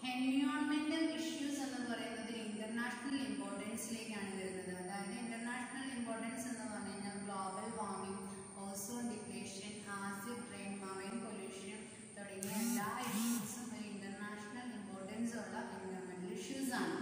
എൻവിയോൺമെന്റൽ issues എന്ന് പറയുന്നത് international ഇമ്പോർട്ടൻസിലേക്കാണ് വരുന്നത് അതായത് ഇന്റർനാഷണൽ ഇമ്പോർട്ടൻസ് എന്ന് പറഞ്ഞു കഴിഞ്ഞാൽ global warming ozone depletion acid rain marine pollution തുടങ്ങിയ എല്ലാ ഇഷ്യൂസും ഒരു ഇന്റർനാഷണൽ ഇമ്പോർട്ടൻസ് ഉള്ള എൻവിയോൺമെന്റൽ ഇഷ്യൂസ് ആണ്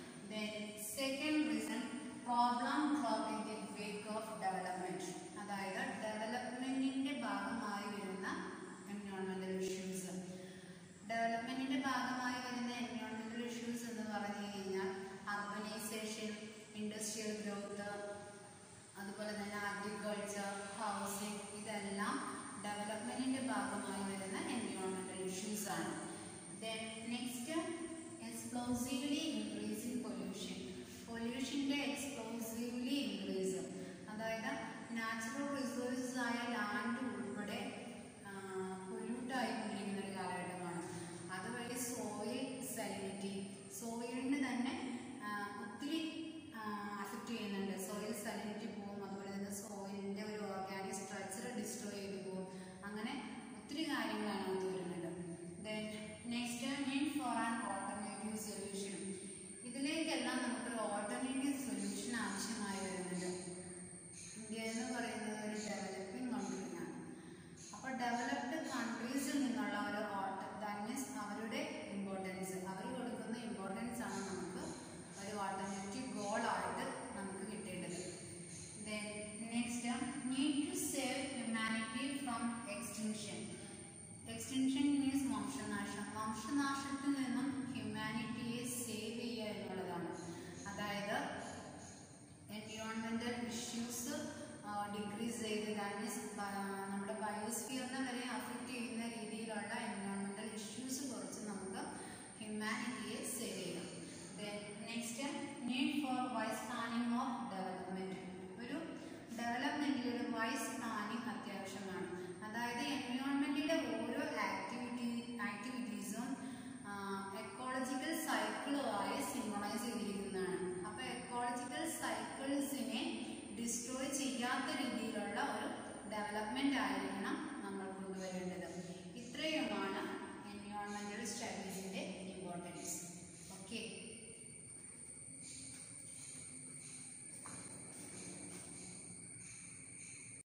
second reason problem drop in the wake of development അതായത് ഡെവലപ്മെന്റിന്റെ ഭാഗമായി വരുന്ന എൻവിയോൺമെന്റൽ ഇഷ്യൂസ് ഡെവലപ്മെന്റിന്റെ ഭാഗമായി വരുന്ന എൻവയോൺമെന്റൽ ഇഷ്യൂസ് എന്ന് പറഞ്ഞു കഴിഞ്ഞാൽ അർബനൈസേഷൻ ഇൻഡസ്ട്രിയൽ ഗ്രോത്ത് അതുപോലെ തന്നെ അഗ്രികൾച്ചർ ഹൗസിംഗ് ഇതെല്ലാം ഡെവലപ്മെന്റിന്റെ ഭാഗമായി വരുന്ന എൻവയോൺമെന്റൽ ഇഷ്യൂസ് ആണ് then next explosively increasing pollution പൊല്യൂഷന്റെ എക്സ്പ്ലോസീവ്ലി ഇൻക്രീസ് അതായത് നാച്ചുറൽ റിസോഴ്സസ് ആയ ലാൻഡ് ഉൾപ്പെടെ പൊല്യൂട്ട് ആയിക്കൊണ്ടിരിക്കുന്ന ഒരു കാലഘട്ടമാണ് അതുവഴി സോയിൽ സലിനിറ്റി സോയിലിന് തന്നെ ആ, ഒത്തിരി അഫക്റ്റ് ചെയ്യുന്നുണ്ട് സോയിൽ സലിനിറ്റി പോകും അതുപോലെ തന്നെ സോയിലിന്റെ ഒരു ഓർഗാനിക് സ്ട്രക്ചർ ഡിസ്ട്രോയ് ചെയ്തു പോകും അങ്ങനെ ഒത്തിരി കാര്യങ്ങളാണ് അത് വരുന്നത് then next need for an alternative solution ഇതിലേക്കെല്ലാം നമുക്കൊരു ഓൾട്ടർനേറ്റീവ് സൊല്യൂഷൻ ആവശ്യമായി വരുന്നുണ്ട് ഇന്ത്യ എന്ന് പറയുന്നത് ഒരു ഡെവലപ്പിംഗ് കൺട്രിയാണ് അപ്പോൾ ഡെവലപ്ഡ് കൺട്രീസിൽ നിന്നുള്ള ഒരു ഓൾട്ടർ ദാറ്റ് മീൻസ് അവരുടെ ഇമ്പോർട്ടൻസ് അവർ കൊടുക്കുന്ന ഇമ്പോർട്ടൻസ് ആണ് നമുക്ക് ഒരു ഓൾട്ടർനേറ്റീവ് ഗോൾ ആയിട്ട് നമുക്ക് കിട്ടേണ്ടത് then next need to save humanity from extinction extinction means വംശനാശം വംശനാശത്തിൽ നിന്നും ഹ്യൂമാനിറ്റിയെ സേവ് ചെയ്യുക എന്നുള്ളതാണ് അതായത് എൻവിയോൺമെന്റൽ ഇഷ്യൂസ് ഡിക്രീസ് ചെയ്ത് ദാറ്റ് മീൻസ് നമ്മുടെ ബയോസ്ഫിയറിനെ വരെ അഫക്റ്റ് ചെയ്യുന്ന രീതിയിലുള്ള എൻവിയോൺമെന്റൽ ഇഷ്യൂസ് കുറച്ച് നമുക്ക് ഹ്യൂമാനിറ്റിയെ സേവ് ചെയ്യാം next need for wise planning of development ഒരു ഡെവലപ്മെന്റിൽ ഒരു വൈസ്